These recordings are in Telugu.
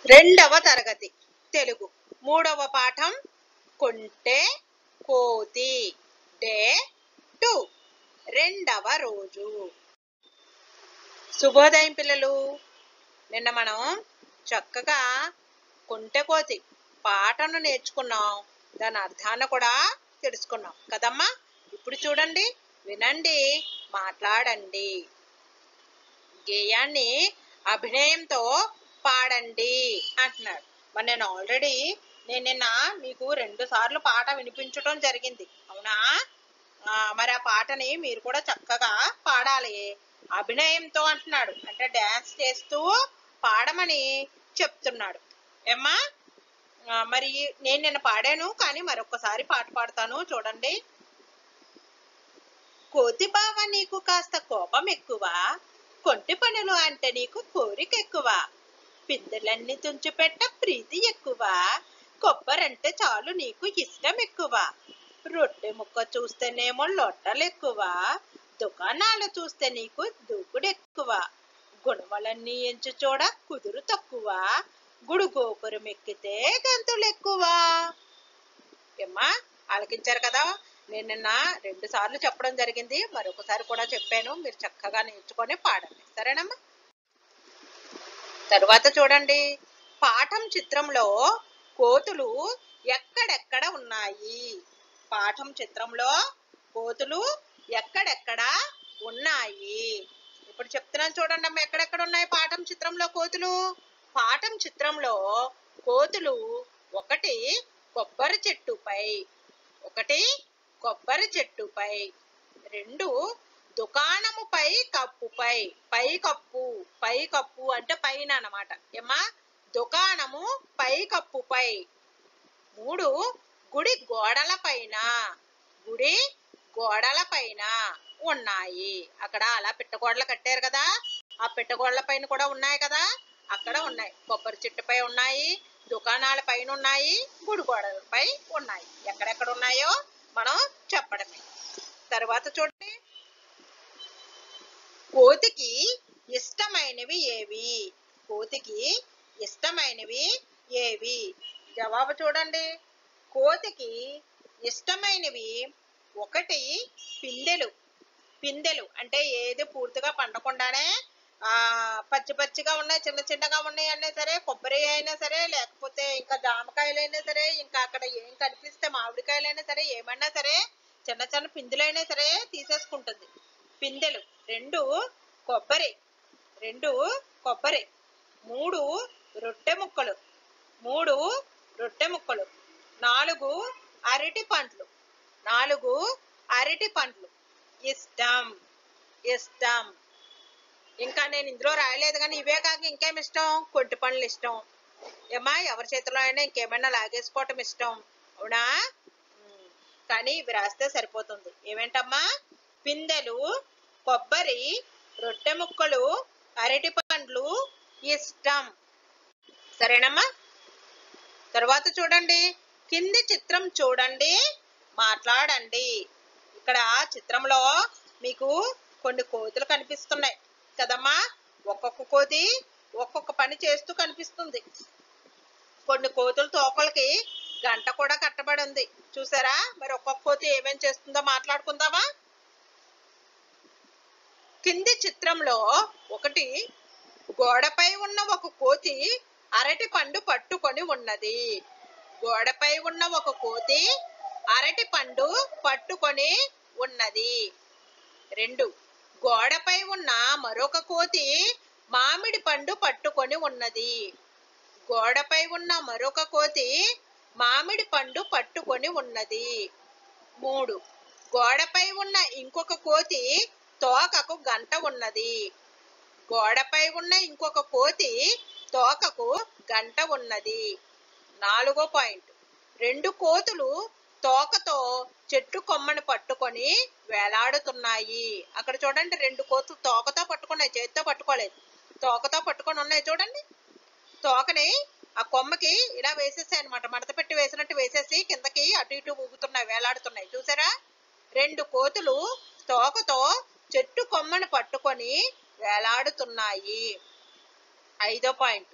రెండవ తరగతి తెలుగు మూడవ పాఠం కొంటె కోతి డే టూ రెండవ రోజు శుభోదయం పిల్లలు నిన్న మనం చక్కగా కొంటె కోతి పాటను నేర్చుకున్నాం దాని అర్థాన్ని కూడా తెలుసుకున్నాం కదమ్మా ఇప్పుడు చూడండి వినండి మాట్లాడండి గేయాన్ని అభినయంతో పాడండి అంటున్నాడు మరి నేను ఆల్రెడీ నేను నిన్న మీకు రెండు సార్లు పాట వినిపించడం జరిగింది అవునా ఆ, మరి ఆ పాటని మీరు కూడా చక్కగా పాడాలి అభినయంతో అంటున్నాడు అంటే డ్యాన్స్ చేస్తూ పాడమని చెప్తున్నాడు ఏమ్మా ఆ, మరి నేను నిన్న పాడాను కానీ మరొకసారి పాట పాడతాను చూడండి కోతి బావ నీకు కాస్త కోపం ఎక్కువ కొంటి పనులు అంటే నీకు కోరిక ఎక్కువ పిందెలన్నీ తుంచిపెట్ట ప్రీతి ఎక్కువ కొబ్బరంటే చాలు నీకు ఇష్టం ఎక్కువ రొట్టె ముక్క చూస్తేనేమో లొట్టలు ఎక్కువ దుకాణాలు చూస్తే నీకు దూకుడు ఎక్కువ గుణవలన్నీ ఎంచు చూడ కుదురు తక్కువ గుడు గోపురం ఎక్కితే గంతులు ఎక్కువ ఏమ్మా ఆలకించారు కదా నేను నిన్న రెండు సార్లు చెప్పడం జరిగింది మరొకసారి కూడా చెప్పాను మీరు చక్కగా నేర్చుకొని పాడండి సరేనమ్మా తరువాత చూడండి పాఠం చిత్రంలో కోతులు ఎక్కడెక్కడ ఉన్నాయి పాఠం చిత్రంలో కోతులు ఎక్కడెక్కడ ఉన్నాయి ఇప్పుడు చెప్తున్నాను చూడండి అమ్మ ఎక్కడెక్కడ ఉన్నాయి పాఠం చిత్రంలో కోతులు పాఠం చిత్రంలో కోతులు ఒకటి కొబ్బరి చెట్టుపై ఒకటి కొబ్బరి చెట్టుపై రెండు దుకాణముపై కప్పుపై పై కప్పు పై కప్పు అంటే పైన అన్నమాట ఏమా దుకాణము పై కప్పుపై మూడు గుడి గోడల పైన గుడి గోడల పైన ఉన్నాయి అక్కడ అలా పిట్టగోడలు కట్టారు కదా ఆ పిట్టగోడల పైన కూడా ఉన్నాయి కదా అక్కడ ఉన్నాయి కొబ్బరి చెట్టుపై ఉన్నాయి దుకాణాల పైన ఉన్నాయి గుడి గోడలపై ఉన్నాయి ఎక్కడెక్కడ ఉన్నాయో మనం చెప్పడమే తర్వాత చూడండి కోతికి ఇష్టమైనవి ఏవి కోతికి ఇష్టమైనవి ఏవి జవాబు చూడండి కోతికి ఇష్టమైనవి ఒకటి పిందెలు పిందెలు అంటే ఏది పూర్తిగా పండకుండానే ఆ పచ్చి పచ్చిగా ఉన్నాయి చిన్న చిన్నగా ఉన్నాయి అన్నా సరే కొబ్బరి అయినా సరే లేకపోతే ఇంకా జామకాయలు అయినా సరే ఇంకా అక్కడ ఏం కనిపిస్తే మామిడికాయలైనా సరే ఏమన్నా సరే చిన్న చిన్న పిందెలైనా సరే తీసేసుకుంటుంది పిందెలు రెండు కొబ్బరి రెండు కొబ్బరి మూడు రొట్టె ముక్కలు మూడు రొట్టె ముక్కలు నాలుగు అరటి పండ్లు నాలుగు అరటి పండ్లు ఇష్టం ఇష్టం ఇంకా నేను ఇందులో రాయలేదు కానీ ఇవే కాక ఇంకేం ఇష్టం కొంటి పండ్లు ఇష్టం ఏమా ఎవరి చేతిలో అయినా ఇంకేమైనా లాగేసుకోవటం ఇష్టం అవునా ఉమ్, కానీ ఇవి రాస్తే సరిపోతుంది ఏమేంటమ్మా పిందెలు కొబ్బరి రొట్టె ముక్కలు అరటి పండ్లు ఇష్టం సరేనమ్మా తర్వాత చూడండి కింది చిత్రం చూడండి మాట్లాడండి ఇక్కడ చిత్రంలో మీకు కొన్ని కోతులు కనిపిస్తున్నాయి కదమ్మా ఒక్కొక్క కోతి ఒక్కొక్క పని చేస్తూ కనిపిస్తుంది కొన్ని కోతుల తోకలకి గంట కూడా కట్టబడి ఉంది చూసారా మరి ఒక్కొక్క కోతి ఏమేం చేస్తుందో మాట్లాడుకుందామా కింది చిత్రంలో ఒకటి గోడపై ఉన్న ఒక కోతి అరటి పండు పట్టుకొని ఉన్నది గోడపై ఉన్న ఒక కోతి అరటి పండు పట్టుకొని ఉన్నది రెండు గోడపై ఉన్న మరొక కోతి మామిడి పండు పట్టుకొని ఉన్నది గోడపై ఉన్న మరొక కోతి మామిడి పండు పట్టుకొని ఉన్నది మూడు గోడపై ఉన్న ఇంకొక కోతి తోకకు గంట ఉన్నది గోడపై ఉన్న ఇంకొక కోతి తోకకు గంట ఉన్నది నాలుగో పాయింట్ రెండు కోతులు తోకతో చెట్టు కొమ్మని పట్టుకొని వేలాడుతున్నాయి అక్కడ చూడండి రెండు కోతులు తోకతో పట్టుకున్నాయి చేతితో పట్టుకోలేదు తోకతో పట్టుకొని ఉన్నాయి చూడండి తోకని ఆ కొమ్మకి ఇలా వేసేసాయి అనమాట మడత పెట్టి వేసినట్టు వేసేసి కిందకి అటు ఇటు ఊగుతున్నాయి వేలాడుతున్నాయి చూసారా రెండు కోతులు తోకతో చెట్టు కొమ్మని పట్టుకొని వేలాడుతున్నాయి ఐదో పాయింట్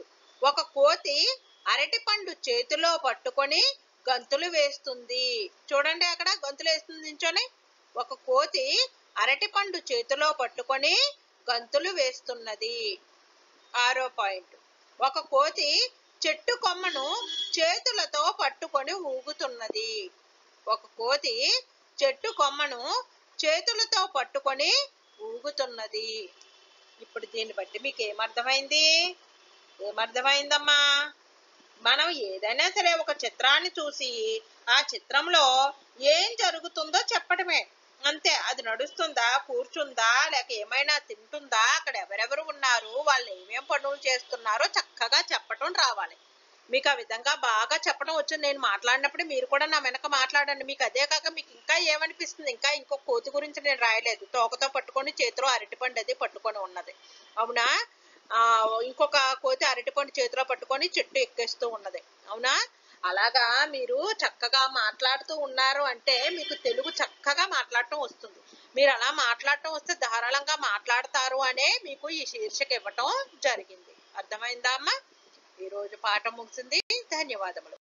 ఒక కోతి అరటిపండు చేతిలో పట్టుకొని గంతులు వేస్తుంది చూడండి అక్కడ గంతులు వేస్తుంది నించొని ఒక కోతి అరటిపండు చేతిలో పట్టుకొని గంతులు వేస్తున్నది ఆరో పాయింట్ ఒక కోతి చెట్టు కొమ్మను చేతులతో పట్టుకొని ఊగుతున్నది ఒక కోతి చెట్టు కొమ్మను చేతులతో పట్టుకొని ఊగుతున్నది ఇప్పుడు దీన్ని బట్టి మీకు ఏమర్థమైంది ఏమర్థమైందమ్మా మనం ఏదైనా సరే ఒక చిత్రాన్ని చూసి ఆ చిత్రంలో ఏం జరుగుతుందో చెప్పడమే అంతే అది నడుస్తుందా కూర్చుందా లేక ఏమైనా తింటుందా అక్కడ ఎవరెవరు ఉన్నారు వాళ్ళు ఏమేం పనులు చేస్తున్నారో చక్కగా చెప్పటం రావాలి మీకు ఆ విధంగా బాగా చెప్పడం వచ్చు నేను మాట్లాడినప్పుడు మీరు కూడా నా వెనక మాట్లాడండి మీకు అదే కాక మీకు ఇంకా ఏమనిపిస్తుంది ఇంకా ఇంకో కోతి గురించి నేను రాయలేదు తోకతో పట్టుకొని చేతిలో అరటిపండు అది పట్టుకొని ఉన్నది అవునా ఆ ఇంకొక కోతి అరటిపండు చేతిలో పట్టుకొని చెట్టు ఎక్కేస్తూ ఉన్నది అవునా అలాగా మీరు చక్కగా మాట్లాడుతూ ఉన్నారు అంటే మీకు తెలుగు చక్కగా మాట్లాడటం వస్తుంది మీరు అలా మాట్లాడటం వస్తే ధారాళంగా మాట్లాడతారు అనే మీకు ఈ శీర్షిక ఇవ్వటం జరిగింది అర్థమైందా అమ్మా ఈ రోజు పాఠం ముగిసింది ధన్యవాదములు